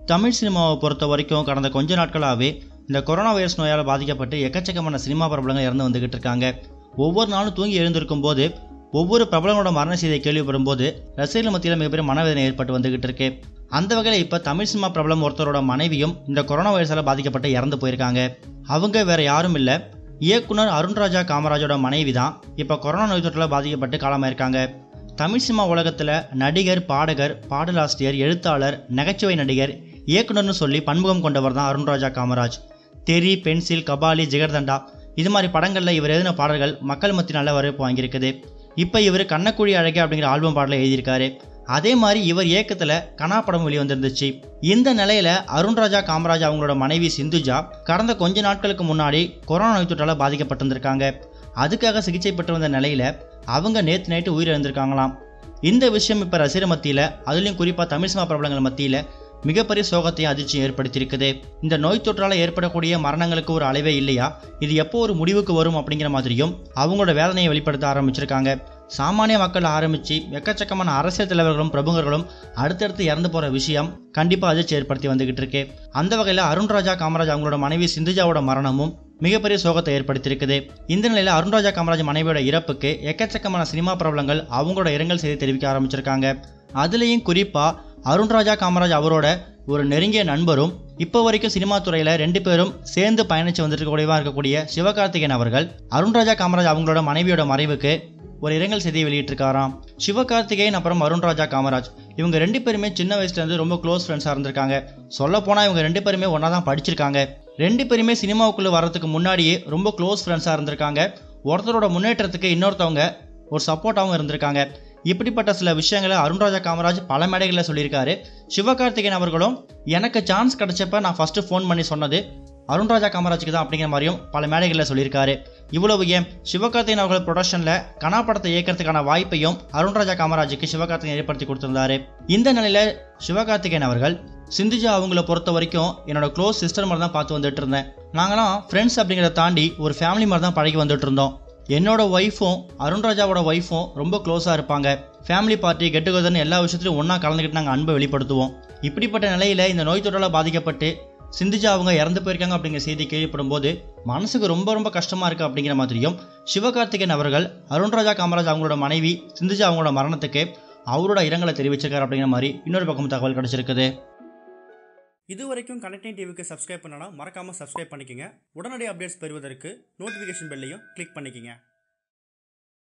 தமிழ் சினிமாவை பொறுத்த வரைக்கும் கடந்த கொஞ்ச நாட்களாகவே இந்த கொரோனா வைரஸ் நோயால் பாதிக்கப்பட்டு எக்கச்சக்கமான சினிமா பிரபலங்கள் இறந்து வந்துகிட்டு இருக்காங்க ஒவ்வொரு நாளும் தூங்கி எழுந்திருக்கும் போது ஒவ்வொரு பிரபலங்களோட மரண செய்தியை கேள்விப்படும் போது ரசிகர்கள் மத்தியில் மிகப்பெரிய மனவேதனை ஏற்பட்டு வந்துகிட்டு இருக்கு அந்த வகையில் இப்போ தமிழ் சினிமா பிரபலம் ஒருத்தரோட மனைவியும் இந்த கொரோனா வைரஸால் பாதிக்கப்பட்டு இறந்து போயிருக்காங்க அவங்க வேற யாரும் இல்லை இயக்குனர் அருண்ராஜா காமராஜோட மனைவி தான் இப்போ கொரோனா நோய் தொற்றில் பாதிக்கப்பட்டு காலமாயிருக்காங்க தமிழ் சினிமா உலகத்தில் நடிகர் பாடகர் பாடலாசிரியர் எழுத்தாளர் நகைச்சுவை நடிகர் இயக்குனர்னு சொல்லி பன்முகம் கொண்டவர் தான் அருண்ராஜா காமராஜ் தெரி பென்சில் கபாலி ஜிகர்தண்டா இது மாதிரி படங்களில் இவர் எழுதின பாடல்கள் மக்கள் மத்திய நல்ல வரவேற்பு வாங்கியிருக்குது இப்போ இவர் கண்ணக்குழி அழகே அப்படிங்கிற ஆல்பம் பாடலை எழுதியிருக்காரு அதே மாதிரி இவர் இயக்கத்தில் கனா படம் வெளிவந்திருந்துச்சு இந்த நிலையில அருண்ராஜா காமராஜ் அவங்களோட மனைவி சிந்துஜா கடந்த கொஞ்ச நாட்களுக்கு முன்னாடி கொரோனா நோய் தொற்றால் பாதிக்கப்பட்டிருந்திருக்காங்க அதுக்காக சிகிச்சை பெற்று வந்த நிலையில அவங்க நேற்று நைட்டு உயிரிழந்திருக்காங்களாம் இந்த விஷயம் இப்போ ரசிகர் மத்தியில் அதுலேயும் குறிப்பாக தமிழ் சினிமா பிரபலங்கள் மத்தியில் மிகப்பெரிய சோகத்தையும் அதிர்ச்சியும் ஏற்படுத்தியிருக்குது இந்த நோய் தொற்றால் ஏற்படக்கூடிய மரணங்களுக்கு ஒரு அளவே இல்லையா இது எப்போ ஒரு முடிவுக்கு வரும் அப்படிங்கிற மாதிரியும் அவங்களோட வேதனையை வெளிப்படுத்த ஆரம்பிச்சிருக்காங்க சாமானிய மக்கள் ஆரம்பித்து எக்கச்சக்கமான அரசியல் தலைவர்களும் பிரபுகர்களும் அடுத்தடுத்து இறந்து போகிற விஷயம் கண்டிப்பாக அதிர்ச்சி ஏற்படுத்தி வந்துகிட்டு இருக்கு அந்த வகையில் அருண்ராஜா காமராஜ் அவங்களோட மனைவி சிந்துஜாவோட மரணமும் மிகப்பெரிய சோகத்தை ஏற்படுத்தியிருக்குது இந்த நிலையில் அருண்ராஜா காமராஜ் மனைவியோட இறப்புக்கு எக்கச்சக்கமான சினிமா பிரபலங்கள் அவங்களோட இரங்கல் செய்தி தெரிவிக்க ஆரம்பிச்சிருக்காங்க அதுலேயும் குறிப்பாக அருண்ராஜா காமராஜ் அவரோட ஒரு நெருங்கிய நண்பரும் இப்போ வரைக்கும் சினிமா துறையில் ரெண்டு பேரும் சேர்ந்து பயணித்து வந்துட்டு கூடியவா இருக்கக்கூடிய சிவகார்த்திகேயன் அவர்கள் அருண்ராஜா காமராஜ் அவங்களோட மனைவியோட மறைவுக்கு ஒரு இரங்கல் செய்தியை வெளியிட்டிருக்காராம் சிவகார்த்திகேயன் அப்புறம் அருண்ராஜா காமராஜ் இவங்க ரெண்டு பேருமே சின்ன வயசுலேருந்து ரொம்ப க்ளோஸ் ஃப்ரெண்ட்ஸாக இருந்திருக்காங்க சொல்லப்போனால் இவங்க ரெண்டு பேருமே ஒன்றா தான் படிச்சிருக்காங்க ரெண்டு பேருமே சினிமாவுக்குள்ளே வரதுக்கு முன்னாடியே ரொம்ப க்ளோஸ் ஃப்ரெண்ட்ஸாக இருந்திருக்காங்க ஒருத்தரோட முன்னேற்றத்துக்கு இன்னொருத்தவங்க ஒரு சப்போர்ட்டாகவும் இருந்திருக்காங்க இப்படிப்பட்ட சில விஷயங்களை அருண்ராஜா காமராஜ் பல மேடைகளில் சொல்லியிருக்காரு சிவகார்த்திகேயன் அவர்களும் எனக்கு சான்ஸ் கிடைச்சப்ப நான் ஃபஸ்ட்டு ஃபோன் பண்ணி சொன்னது அருண்ராஜா காமராஜுக்கு தான் அப்படிங்கிற மாதிரியும் பல மேடைகளில் சொல்லியிருக்காரு இவ்வளவு ஏன் சிவகார்த்திகேயன் அவர்கள் ப்ரொடக்ஷனில் கனா படத்தை இயக்கிறதுக்கான வாய்ப்பையும் அருண்ராஜா காமராஜுக்கு சிவகார்த்திகேயன் ஏற்படுத்தி கொடுத்திருந்தாரு இந்த நிலையில் சிவகார்த்திகேயன் அவர்கள் சிந்துஜா அவங்கள பொறுத்த வரைக்கும் என்னோட க்ளோஸ் சிஸ்டர் மாதிரி தான் பார்த்து வந்துட்டு இருந்தேன் நாங்களாம் ஃப்ரெண்ட்ஸ் அப்படிங்கிறத தாண்டி ஒரு ஃபேமிலி மாதிரி தான் பழகி வந்துட்டு இருந்தோம் என்னோட ஒய்ஃபும் அருண்ராஜாவோட ஒய்ஃபும் ரொம்ப க்ளோஸாக இருப்பாங்க ஃபேமிலி பார்ட்டி கெட் டுகெதர்னு எல்லா விஷயத்துலையும் ஒன்றா கலந்துக்கிட்டு நாங்கள் அன்பை வெளிப்படுத்துவோம் இப்படிப்பட்ட நிலையில் இந்த நோய் தொற்றால் பாதிக்கப்பட்டு சிந்துஜா அவங்க இறந்து போயிருக்காங்க அப்படிங்கிற செய்தி கேள்விப்படும் போது மனசுக்கு ரொம்ப ரொம்ப கஷ்டமாக இருக்குது அப்படிங்கிற மாதிரியும் சிவகார்த்திகேயன் அவர்கள் அருண்ராஜா காமராஜ் அவங்களோட மனைவி சிந்துஜா அவங்களோட மரணத்துக்கு அவரோட இரங்கலை தெரிவிச்சிருக்காரு அப்படிங்கிற மாதிரி இன்னொரு பக்கம் தகவல் கிடைச்சிருக்குது இது வரைக்கும் கனெக்டிங் டிவிக்கு சப்ஸ்கிரைப் பண்ணனா மறக்காமல் சப்ஸ்கிரைப் பண்ணிக்கங்க உடனடி அப்டேட்ஸ் பெறுவதற்கு நோட்டிஃபிகேஷன் பெல்லையும் கிளிக் பண்ணிக்கங்க